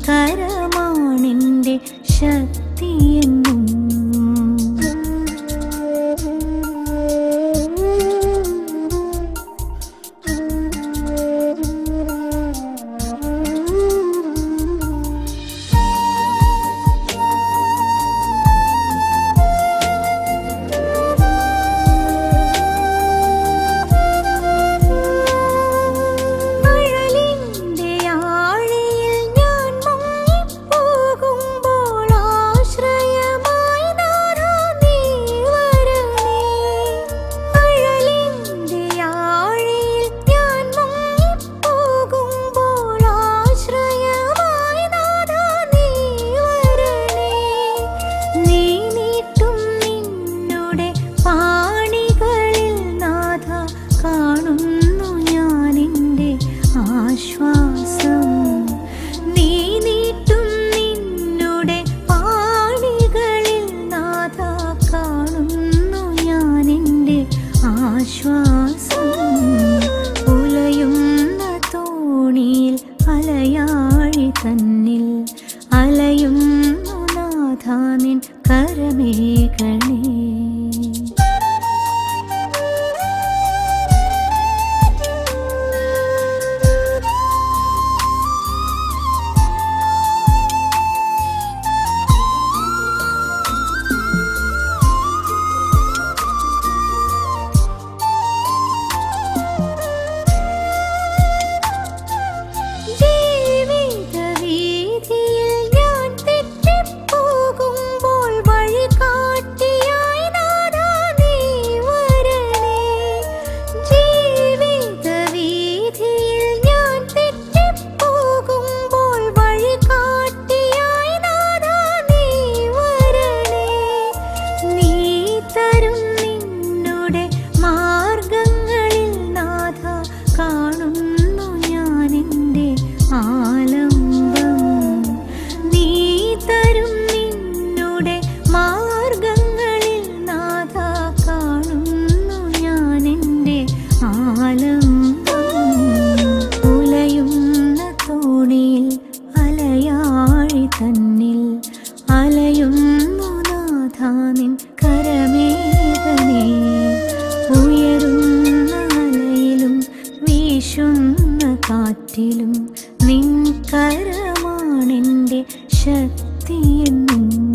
കരമാണെൻ്റെ ശക്തിയെന്നും അഴലിൻ്റെ ആഴിയിൽ ഞാൻ മുങ്ങിപ്പോകുമ്പോൾ ആശ്രയമായി നാഥാ നീ വരണേ. അഴലിൻ്റെ ആഴിയിൽ ഞാൻ മുങ്ങിപ്പോകുമ്പോൾ ആശ്രയമായി നാഥാ നീ വരണേ. നീ നീട്ടും നിന്നുടെ പാണികളിൽ നാഥ കാണുന്നു ഞാൻ എൻ്റെ ആശ്വാസം നീ നീട്ടും നിന്നുടെ പാണികളിൽ നാഥ കാണുന്നു ഞാൻ എൻ്റെ ആശ്വാസം ഉലയുന്ന തോണിയിൽ അലയാഴി തന്നിൽ അലയുന്നു നാഥ നിൻ കരമേകണേ ജീവിത വീതിയിൽ ഞാൻ തെറ്റിപ്പോകുമ്പോൾ വഴി കാട്ടിയായി നാഥാ നീ വരണേ. ജീവിത വീതിയിൽ ഞാൻ തെറ്റിപ്പോകുമ്പോൾ വഴി കാട്ടിയായി നാഥാ നീ വരണേ. നീ തരും നിന്നുടെ മാർഗങ്ങളിൽ നാഥ കാണുന്നു ഞാൻ എൻ്റെ ആലംബം നീ തരും നിന്നുടെ മാർഗങ്ങളിൽ നാഥ കാണുന്നു ഞാൻ എൻ്റെ ആലംബം ഉലയുന്ന തോണിയിൽ അലയാഴി തന്നിൽ അലയുന്നു നാഥ നിൻ കരമേകനേ ഉയരുന്ന അലയിലും വീശുന്ന കാറ്റിലും നിൻ കരമാണെൻ്റെ ശക്തിയെന്നും